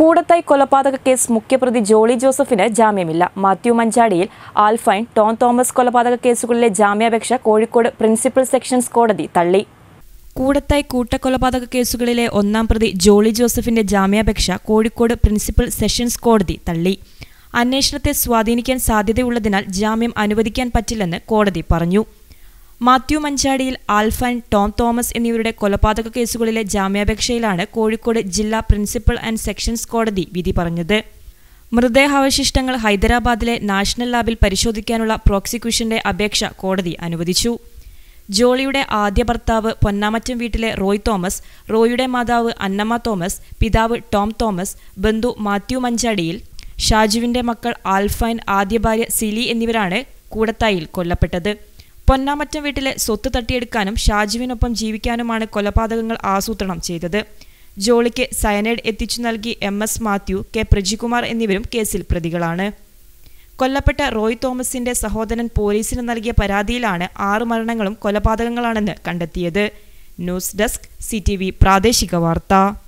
കൂടത്തായി കൊലപാതക കേസ് മുഖ്യപ്രതി ജോളി ജോസഫിന് ജാമ്യമില്ല മാത്യു മഞ്ചാടിയിൽ ആൽഫൈൻ ടോം തോമസ് കൊലപാതക കേസുകളിലെ ജാമ്യാപേക്ഷ കോഴിക്കോട് പ്രിൻസിപ്പൽ സെഷൻസ് കോടതി തള്ളി കൂടത്തായി കൂട്ടക്കൊലപാതക കേസുകളിലെ ഒന്നാം പ്രതി ജോളി ജോസഫിന്റെ ജാമ്യാപേക്ഷ കോഴിക്കോട് പ്രിൻസിപ്പൽ സെഷൻസ് കോടതി തള്ളി അന്വേഷണത്തെ സ്വാധീനിക്കാൻ സാധ്യതയുള്ളതിനാൽ ജാമ്യം അനുവദിക്കാൻ പറ്റില്ലെന്ന് കോടതി പറഞ്ഞു മാത്യു മഞ്ചാടിയിൽ ആൽഫൈൻ ടോം തോമസ് എന്നിവരുടെ കൊലപാതക കേസുകളിലെ ജാമ്യാപേക്ഷയിലാണ് കോഴിക്കോട് ജില്ലാ പ്രിൻസിപ്പൽ ആൻഡ് സെഷൻസ് കോടതി വിധി പറഞ്ഞത് മൃതദേഹാവശിഷ്ടങ്ങൾ ഹൈദരാബാദിലെ നാഷണൽ ലാബിൽ പരിശോധിക്കാനുള്ള പ്രോസിക്യൂഷന്റെ അപേക്ഷ കോടതി അനുവദിച്ചു ജോളിയുടെ ആദ്യ ഭർത്താവ് പൊന്നാമറ്റം വീട്ടിലെ റോയ് തോമസ് റോയിയുടെ മാതാവ് അന്നമ്മ തോമസ് പിതാവ് ടോം തോമസ് ബന്ധു മാത്യു മഞ്ചാടിയിൽ ഷാജുവിന്റെ മക്കൾ ആൽഫൈൻ ആദ്യ ഭാര്യ സിലി എന്നിവരാണ് കൂടത്തായിൽ കൊല്ലപ്പെട്ടത് പൊന്നാമറ്റം വീട്ടിലെ സ്വത്ത് തട്ടിയെടുക്കാനും ഷാജുവിനൊപ്പം ജീവിക്കാനുമാണ് കൊലപാതകങ്ങൾ ആസൂത്രണം ചെയ്തത് ജോളിക്ക് സയനൈഡ് എത്തിച്ചു നൽകി M S Mathew K Prajikumar എന്നിവരും കേസിൽ പ്രതികളാണ് കൊല്ലപ്പെട്ട റോയ് തോമസിന്റെ സഹോദരൻ പോലീസിന് നൽകിയ പരാതിയിലാണ് ആറ് മരണങ്ങളും കൊലപാതകങ്ങളാണെന്ന് കണ്ടെത്തിയത് ന്യൂസ് ഡെസ്ക് സി പ്രാദേശിക വാർത്ത